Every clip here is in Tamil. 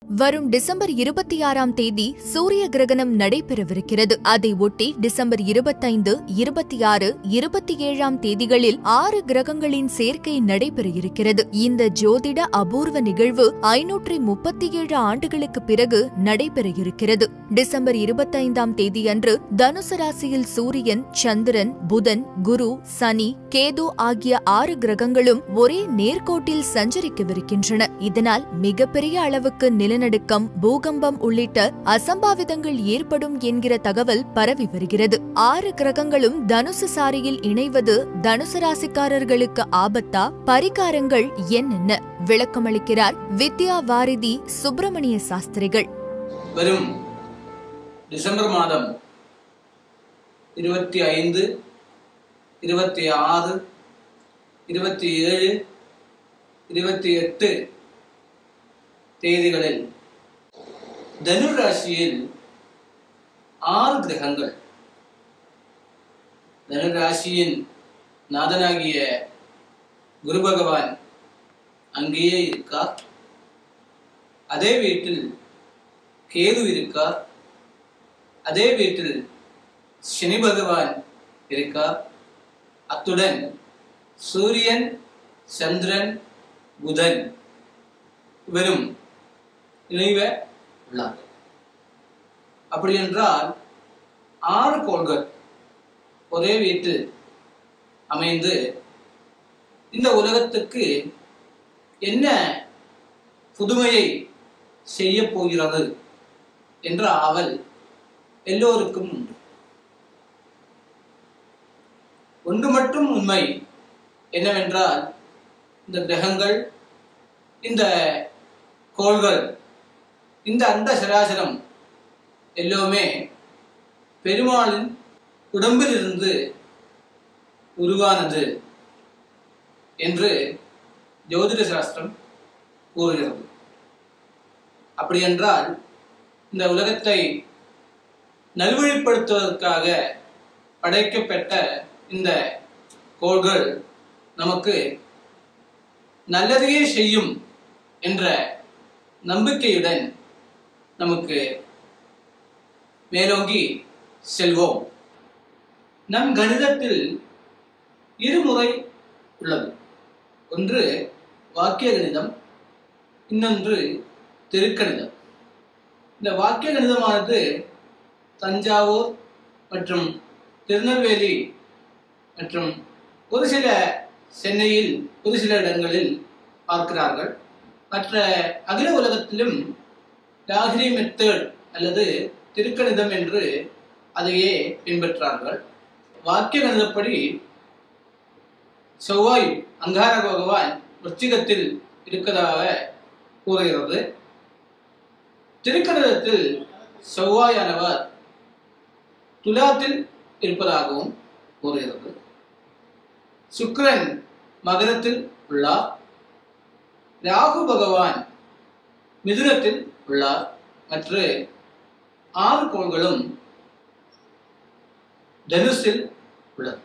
வரும் டிசம்பர் இருபத்தி ஆறாம் தேதி சூரிய கிரகணம் நடைபெறவிருக்கிறது அதை ஒட்டி டிசம்பர் இருபத்தைந்து இருபத்தி ஆறு இருபத்தி ஏழாம் தேதிகளில் ஆறு கிரகங்களின் சேர்க்கை நடைபெற இருக்கிறது இந்த ஜோதிட அபூர்வ நிகழ்வு ஐநூற்றி முப்பத்தி ஏழு ஆண்டுகளுக்கு பிறகு நடைபெற இருக்கிறது டிசம்பர் இருபத்தைந்தாம் தேதியன்று தனுசு ராசியில் சூரியன் சந்திரன் புதன் குரு சனி கேது ஆகிய ஆறு கிரகங்களும் ஒரே நேர்கோட்டில் சஞ்சரிக்கவிருக்கின்றன இதனால் மிகப்பெரிய அளவுக்கு நிலநடுக்கம் பூகம்பம் உள்ளிட்ட அசம்பாவிதங்கள் ஏற்படும் என்கிற தகவல் பரவி வருகிறது ஆறு கிரகங்களும் தனுசு சாரியில் இணைவது தனுசு ராசிக்காரர்களுக்கு ஆபத்தா பரிகாரங்கள் என்னென்ன விளக்கமளிக்கிறார் வித்யா வாரிதி சுப்பிரமணிய சாஸ்திரிகள் வரும் டிசம்பர் மாதம் இருபத்தி ஐந்து இருபத்தி ஆறு இருபத்தி ஏழு இருபத்தி எட்டு தேதிகளில் தனு ராசியில் ஆறு கிரகங்கள் தனு ராசியின் நாதனாகிய குரு பகவான் அங்கேயே இருக்கார் அதே வீட்டில் கேது இருக்கார் அதே வீட்டில் சனி பகவான் இருக்கார் அத்துடன் சூரியன் சந்திரன் புதன் இவரும் இணைவ உள்ளார் அப்படி என்றால் ஆறு கோள்கள் ஒரே வீட்டில் அமைந்து இந்த உலகத்துக்கு என்ன புதுமையை செய்ய போகிறது என்ற ஆவல் எல்லோருக்கும் உண்டு ஒன்று மட்டும் உண்மை என்னவென்றால் இந்த கிரகங்கள் இந்த கோள்கள் இந்த அந்த சராசரம் எல்லோருமே பெருமாளின் உடம்பிலிருந்து உருவானது என்று ஜோதிட சாஸ்திரம் கூறுகிறது அப்படி என்றால் இந்த உலகத்தை நல்வழிப்படுத்துவதற்காக படைக்கப்பட்ட இந்த கோள்கள் நமக்கு நல்லதையே செய்யும் என்ற நம்பிக்கையுடன் நமக்கு மேலோங்கி செல்வோம் நம் கணிதத்தில் இருமுறை உள்ளது ஒன்று வாக்கிய கணிதம் இன்னொன்று திருக்கணிதம் இந்த வாக்கிய கணிதமானது தஞ்சாவூர் மற்றும் திருநெல்வேலி மற்றும் ஒரு சில சென்னையில் ஒரு சில இடங்களில் பார்க்கிறார்கள் மற்ற அகில உலகத்திலும் லாகிரி மெத்தட் அல்லது திருக்கணிதம் என்று அதையே பின்பற்றார்கள் வாக்கிய கணிதப்படி செவ்வாய் அங்கார பகவான் விருச்சிகத்தில் இருக்கிறதாக கூறுகிறது திருக்கணிதத்தில் செவ்வாயானவர் துலாத்தில் இருப்பதாகவும் கூறுகிறது சுக்கிரன் மகரத்தில் உள்ளார் ராகு பகவான் மிதுனத்தில் உள்ளார் மற்ற ஆறு கோள்களும் தனுசில் உள்ளது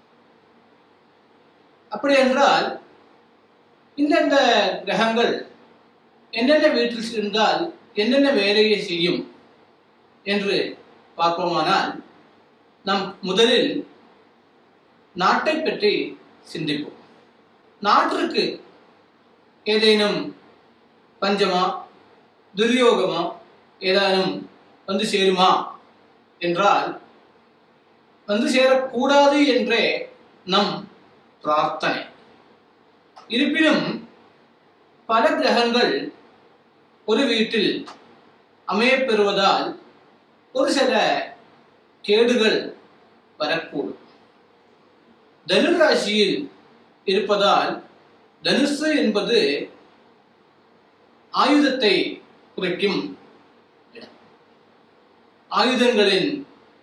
அப்படி என்றால் இந்தந்த கிரகங்கள் என்னென்ன வீட்டில் இருந்தால் என்னென்ன வேலையை செய்யும் என்று பார்ப்போமானால் நம் முதலில் நாட்டை பற்றி சிந்திப்போம் நாட்டிற்கு ஏதேனும் பஞ்சமா துரியோகமா ஏதானும் வந்து சேருமா என்றால் வந்து சேரக்கூடாது என்றே நம் பிரார்த்தனை இருப்பினும் பல கிரகங்கள் ஒரு வீட்டில் அமையப்பெறுவதால் ஒரு சில கேடுகள் வரக்கூடும் தனு ராசியில் இருப்பதால் தனுசு என்பது ஆயுதத்தை குறைக்கும் இடம் ஆயுதங்களின்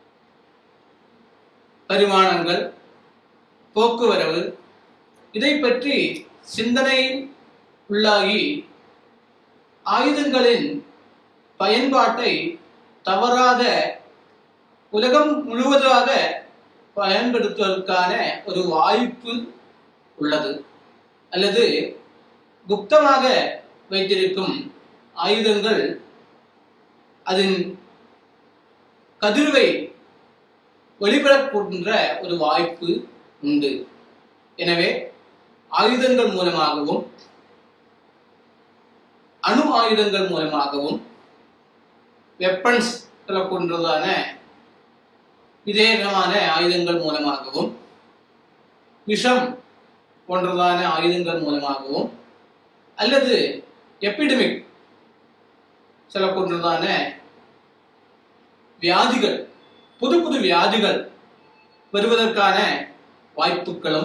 பரிமாணங்கள் போக்குவரவு இதை பற்றி சிந்தனையில் உள்ளாகி ஆயுதங்களின் பயன்பாட்டை தவறாத உலகம் முழுவதாக பயன்படுத்துவதற்கான ஒரு வாய்ப்பு உள்ளது அல்லது குப்தமாக வைத்திருக்கும் ஆயுதங்கள் அதன் கதிர்வை வெளிப்படக்கூடிய ஒரு வாய்ப்பு உண்டு எனவே ஆயுதங்கள் மூலமாகவும் அணு ஆயுதங்கள் மூலமாகவும் வெப்பன்ஸ் கொண்டதான விதேகமான ஆயுதங்கள் மூலமாகவும் விஷம் போன்றதான ஆயுதங்கள் மூலமாகவும் அல்லது எபிடமிக் சில போன்றதான வியாதிகள் புது புது வியாதிகள் வருவதற்கான வாய்ப்புகளும்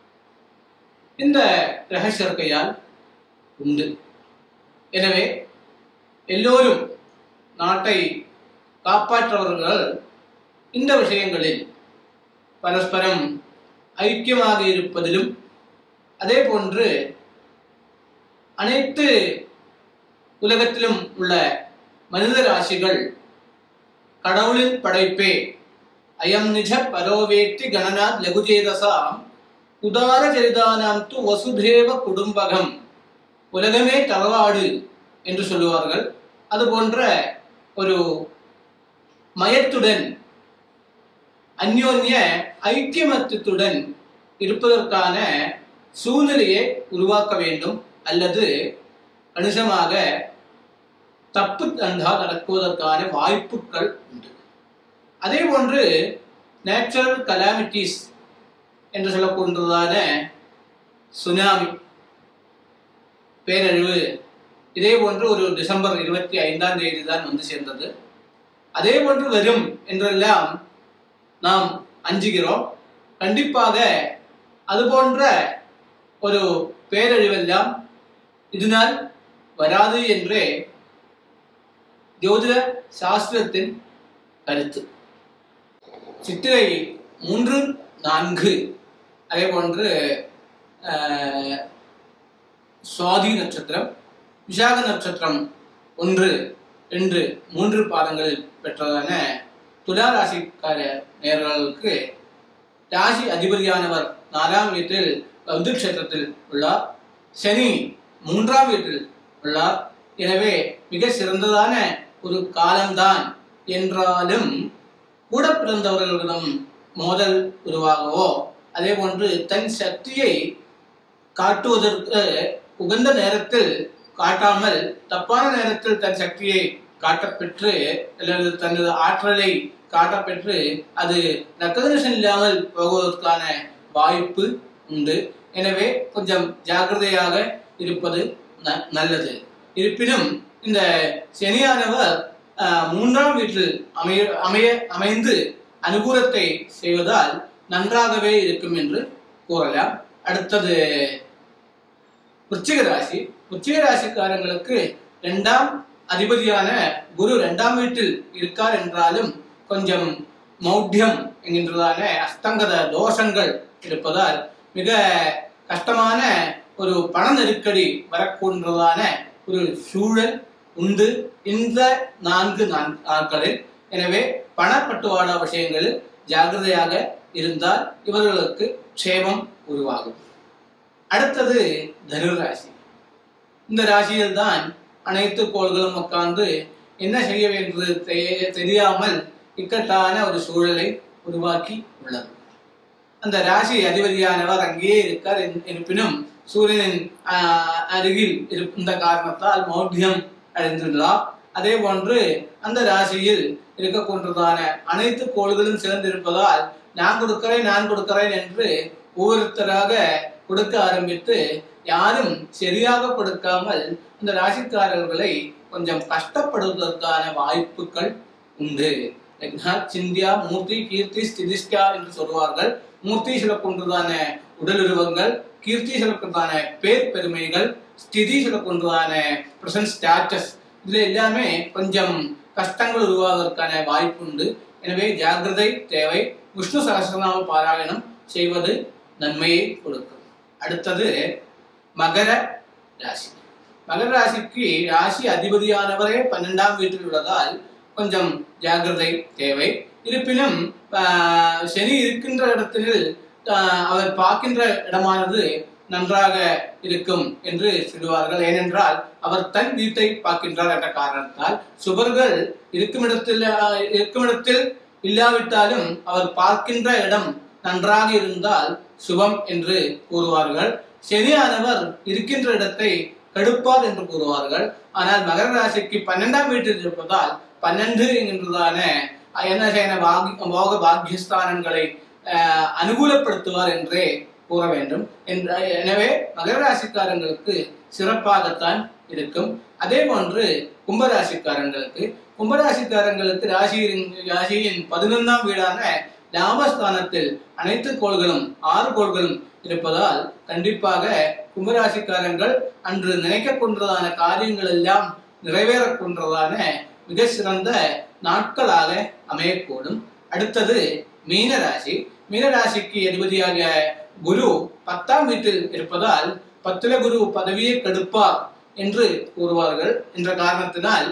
இந்த கிரக சேர்க்கையால் உண்டு எனவே எல்லோரும் நாட்டை காப்பாற்றவர்கள் இந்த விஷயங்களில் பரஸ்பரம் ஐக்கியமாக இருப்பதிலும் அதே போன்று அனைத்து உலகத்திலும் உள்ள மனித ராசிகள் கடவுளின் படைப்பே அயம் நிஜ பரோவேத்தி கணநாத் லகுஜேதசாம் உதார சரிதானாம் து வசுதேவ குடும்பகம் உலகமே தளவாடு என்று சொல்லுவார்கள் அது போன்ற ஒரு மயத்துடன் அந்யோன்ய ஐக்கியமத்துடன் இருப்பதற்கான சூழ்நிலையை உருவாக்க வேண்டும் அல்லது கணிசமாக தப்பு தண்டா நடக்குவதற்கான வாய்ப்புகள் உண்டு அதே போன்று நேச்சுரல் கலாமிட்டிஸ் என்று சொல்லக்கூடியதான சுனாமி பேரழிவு இதே போன்று ஒரு டிசம்பர் இருபத்தி ஐந்தாம் தேதி தான் வந்து சேர்ந்தது அதே போன்று வரும் என்றெல்லாம் நாம் அஞ்சுகிறோம் கண்டிப்பாக அது போன்ற ஒரு பேரழிவெல்லாம் இதனால் வராது என்றே ஜோதிட சாஸ்திரத்தின் கருத்து சித்திரை மூன்று நான்கு அதே போன்று ஆஹ், சுவாதி நட்சத்திரம் விசாக நட்சத்திரம் ஒன்று ரெண்டு மூன்று பாதங்களில் பெற்றதான துலா ராசிக்கார நேர்களுக்கு ராசி அதிபதியானவர் நாலாம் வீட்டில் பௌத்த கஷேத்திரத்தில் உள்ளார் சனி மூன்றாம் வீட்டில் உள்ளார் எனவே மிக சிறந்ததான ஒரு காலம்தான் என்றாலும் கூட பிறந்தவர்களிடம் மோதல் உருவாகவோ அதே போன்று தன் சக்தியை காட்டுவதற்கு உகந்த நேரத்தில் காட்டாமல் தப்பான நேரத்தில் தன் சக்தியை காட்டப்பெற்று அல்லது தனது ஆற்றலை காட்டப்பெற்று அது ரெக்கக்னிஷன் இல்லாமல் போவதற்கான வாய்ப்பு உண்டு எனவே கொஞ்சம் ஜாக்கிரதையாக இருப்பது ந- நல்லது இருப்பினும் இந்த சனியானவர் ஆஹ், மூன்றாம் வீட்டில் அமைய அமைய அமைந்து அனுகூலத்தை செய்வதால் நன்றாகவே இருக்கும் என்று கூறலாம் அடுத்தது விருச்சிக ராசி விருச்சிக ராசிக்காரங்களுக்கு இரண்டாம் அதிபதியான குரு இரண்டாம் வீட்டில் இருக்கார் என்றாலும் கொஞ்சம் மௌட்யம் என்கின்றதான அஸ்தங்கத தோஷங்கள் இருப்பதால் மிக கஷ்டமான ஒரு பண நெருக்கடி வரக்கூன்றதான ஒரு சூழல் உண்டு இந்த நான்கு நான்- நாட்களில் எனவே பணப்பட்டுவாடா விஷயங்களில் ஜாகிரதையாக இருந்தால் இவர்களுக்கு க்ஷேமம் உருவாகும் அடுத்தது தனுர் ராசி இந்த ராசியில் தான் அனைத்து கோள்களும் உட்கார்ந்து என்ன செய்ய வேண்டியது தெரிய- தெரியாமல் இக்கட்டான ஒரு சூழலை உருவாக்கி உள்ளது அந்த ராசி அதிபதியானவர் அங்கேயே இருக்கார் இருந்- இருப்பினும் சூரியனின் ஆஹ், அருகில் இருந்த காரணத்தால் மௌட்யம் அடைந்துள்ளார் அதே போன்று அந்த ராசியில் இருக்கக்கூடியதான அனைத்து கோள்களும் சேர்ந்திருப்பதால் நான் கொடுக்கிறேன் நான் கொடுக்கிறேன் என்று ஒவ்வொருத்தராக கொடுக்க ஆரம்பித்து யாரும் சரியாக கொடுக்காமல் இந்த ராசிக்காரர்களை கொஞ்சம் கஷ்டப்படுவதற்கான வாய்ப்புகள் உண்டு லக்னாத், சிந்தியா மூர்த்தி கீர்த்தி ஸ்திதிஷ்டா என்று சொல்வார்கள் மூர்த்தி சில கொண்டுதான உடலுருவங்கள் கீர்த்தி சில கொண்டதான பேர் பெருமைகள் ஸ்திதி சில கொண்டதான பிரசன்ட் ஸ்டேட்டஸ் இதுல எல்லாமே கொஞ்சம் கஷ்டங்கள் உருவாவதற்கான வாய்ப்பு உண்டு எனவே ஜாக்கிரதை தேவை விஷ்ணு சகசிரநாம பாராயணம் செய்வது நன்மையை கொடுக்கும் அடுத்தது மகர ராசி மகர ராசிக்கு ராசி அதிபதியானவரே பன்னெண்டாம் வீட்டில் உள்ளதால் கொஞ்சம் ஜாக்கிரதை தேவை இருப்பினும் ஆஹ், சனி இருக்கின்ற இடத்தில் ஆஹ், அவர் பார்க்கின்ற இடமானது நன்றாக இருக்கும் என்று சொல்லுவார்கள் ஏனென்றால் அவர் தன் வீட்டை பார்க்கின்றார் என்ற காரணத்தால் சுபர்கள் இருக்குமிடத்தில் அஹ், இருக்குமிடத்தில் இல்லாவிட்டாலும் அவர் பார்க்கின்ற இடம் நன்றாக இருந்தால் சுபம் என்று கூறுவார்கள் சனியானவர் இருக்கின்ற இடத்தை கெடுப்பார் என்று கூறுவார்கள் ஆனால் மகர ராசிக்கு பன்னெண்டாம் வீட்டில் இருப்பதால் பன்னெண்டு என்கின்றதான என்ன செய்யன பாகி- போக பாக்கியஸ்தானங்களை அஹ், அனுகூலப்படுத்துவார் என்றே கூற வேண்டும் என்ற எனவே மகர ராசிக்காரங்களுக்கு சிறப்பாகத்தான் இருக்கும் அதே போன்று கும்பராசிக்காரங்களுக்கு கும்பராசிக்காரங்களுக்கு ராசியின் ராசியின் பதினொன்றாம் வீடான லாபஸ்தானத்தில் அனைத்து கோள்களும் ஆறு கோள்களும் இருப்பதால் கண்டிப்பாக கும்பராசிக்காரங்கள் அன்று நினைக்க கொண்டதான காரியங்கள் எல்லாம் நிறைவேறக் கொண்டதான மிக சிறந்த நாட்களாக அமையக்கூடும் அடுத்தது மீனராசி மீனராசிக்கு அதிபதியாக குரு பத்தாம் வீட்டில் இருப்பதால் பத்துல குரு பதவியை கெடுப்பார் என்று கூறுவார்கள் என்ற காரணத்தினால்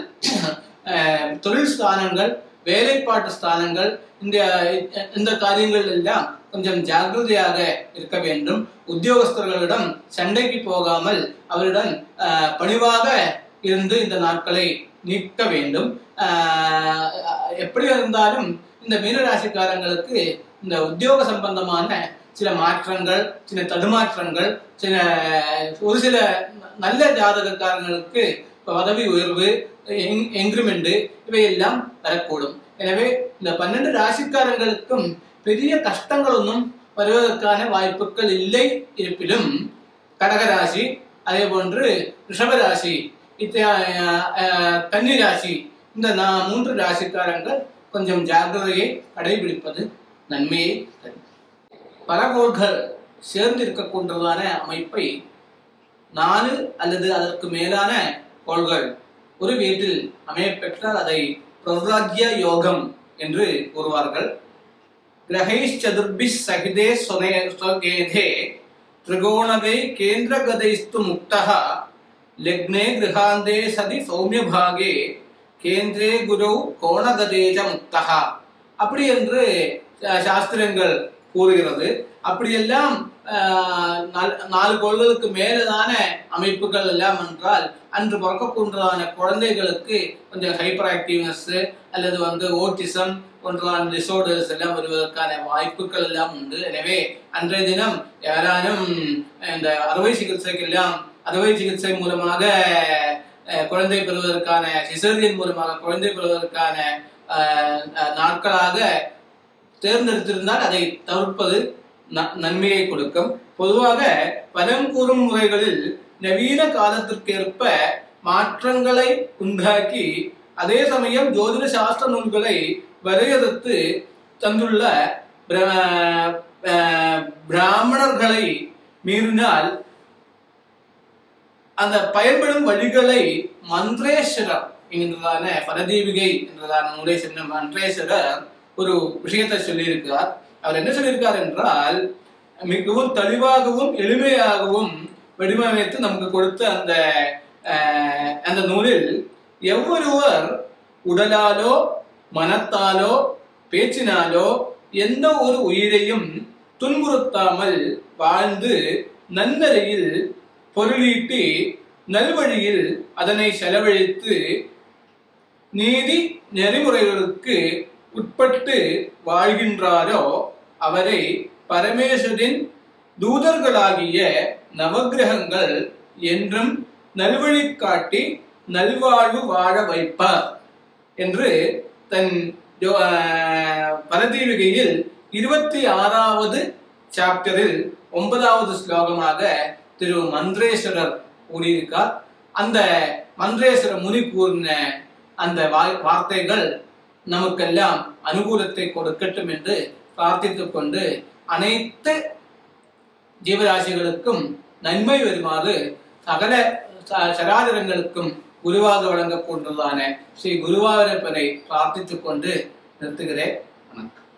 அஹ், தொழில் ஸ்தானங்கள் வேலைப்பாட்டு ஸ்தானங்கள் இந்த இந்த காரியங்கள் எல்லாம் கொஞ்சம் ஜாக்கிரதையாக இருக்க வேண்டும் உத்தியோகஸ்தர்களிடம் சண்டைக்கு போகாமல் அவரிடம் அஹ், பணிவாக இருந்து இந்த நாட்களை நீக்க வேண்டும் ஆஹ் எப்படி இருந்தாலும் இந்த மீனராசிக்காரங்களுக்கு இந்த உத்தியோக சம்பந்தமான சில மாற்றங்கள் சில தடுமாற்றங்கள் சில ஒரு சில நல்ல ஜாதகக்காரங்களுக்கு பதவி உயர்வு என்கிரிமெண்ட் இவையெல்லாம் வரக்கூடும் எனவே இந்த பன்னெண்டு ராசிக்காரங்களுக்கும் பெரிய கஷ்டங்கள் ஒன்றும் வருவதற்கான வாய்ப்புகள் இல்லை இருப்பினும் கடகராசி அதே போன்று ரிஷபராசி இத்த அஹ், கன்னி ராசி இந்த நா- மூன்று ராசிக்காரங்கள் கொஞ்சம் ஜாக்கிரதையை கடைபிடிப்பது நன்மையை தரும் பல கோள்கள் சேர்ந்து இருக்கக்கூடியதான அமைப்பை நாலு அல்லது அதற்கு மேலான கோள்கள் ஒரு வீட்டில் அமையப்பெற்றால் அதை பிரௌராஜ்ய யோகம் என்று கூறுவார்கள் கிரகைச்சதுர்பிஸ் சகிதே சுனே ஸ்வகேதே திரிகோணதை கேந்திரகதைஸ்து முக்தः லக்னே கிரகாந்தே சதி சௌமியபாகே கேந்திரே குரு கோணகதேஜ முக்தः அப்படி என்று அஹ், சாஸ்திரங்கள் கூறுகிறது அப்படியெல்லாம் அஹ், நால்- நாலு கோள்களுக்கு மேலதான அமைப்புகள் எல்லாம் என்றால் அன்று பிறக்கக்கூடியதான குழந்தைகளுக்கு கொஞ்சம் ஹைப்பர் ஆக்டிவ்னஸ் அல்லது வந்து ஓட்டிசம் போன்றதான டிசோர்டர்ஸ் எல்லாம் வருவதற்கான வாய்ப்புகள் எல்லாம் உண்டு எனவே அன்றைய தினம் யாராலும் இந்த அறுவை சிகிச்சைக்கு எல்லாம் அறுவை சிகிச்சை மூலமாக அஹ், குழந்தை பெறுவதற்கான சிசரியன் மூலமாக குழந்தை பெறுவதற்கான அஹ், அஹ், நாட்களாக தேர்ந்தெடுத்திருந்தால் அதை தவிர்ப்பது ந- நன்மையை கொடுக்கும் பொதுவாக பலம் கூறும் முறைகளில் நவீன காலத்திற்கேற்ப மாற்றங்களை உண்டாக்கி அதே சமயம் ஜோதிட சாஸ்திர நூல்களை வரையறுத்து தந்துள்ள பிர- அஹ் பிராமணர்களை மீறினால் அந்த பயன்படும் வழிகளை மந்திரேஸ்வரர் என்கிறதான பரதீபிகை என்றதான நூலை சொன்ன மந்திரேஸ்வரர் ஒரு விஷயத்தை சொல்லியிருக்கிறார் அவர் என்ன சொல்லியிருக்கார் என்றால் மிகவும் தெளிவாகவும் எளிமையாகவும் வடிவமைத்து நமக்கு கொடுத்த அந்த அஹ், அந்த நூலில் எவ்வொருவர் உடலாலோ மனத்தாலோ பேச்சினாலோ எந்த ஒரு உயிரையும் துன்புறுத்தாமல் வாழ்ந்து நன்னறையில் பொருளீட்டி நல்வழியில் அதனை செலவழித்து நீதி நெறிமுறைகளுக்கு உட்பட்டு வாழ்கின்றாரோ அவரை பரமேஸ்வரின் தூதர்களாகிய நவக்கிரகங்கள் என்றும் நல்வழி காட்டி நல்வாழ்வு வாழ வைப்பார் என்று தன் ஜோ- ஆஹ் பரதீவிகையில் இருபத்தி ஆறாவது சாப்டரில் ஒன்பதாவது ஸ்லோகமாக திரு மந்திரேஸ்வரர் கூறியிருக்கார் அந்த மந்திரேஸ்வர முனி கூறின அந்த வா- வார்த்தைகள் நமக்கெல்லாம் அனுகூலத்தை கொடுக்கட்டும் என்று பிரார்த்தித்துக் கொண்டு அனைத்து ஜீவராசிகளுக்கும் நன்மை வருமாறு சகல ச- சராசரங்களுக்கும் குருவாக வழங்கக் கொண்டதான ஸ்ரீ குருவாயூரப்பனை பிரார்த்தித்துக் கொண்டு நிறுத்துகிறேன் வணக்கம்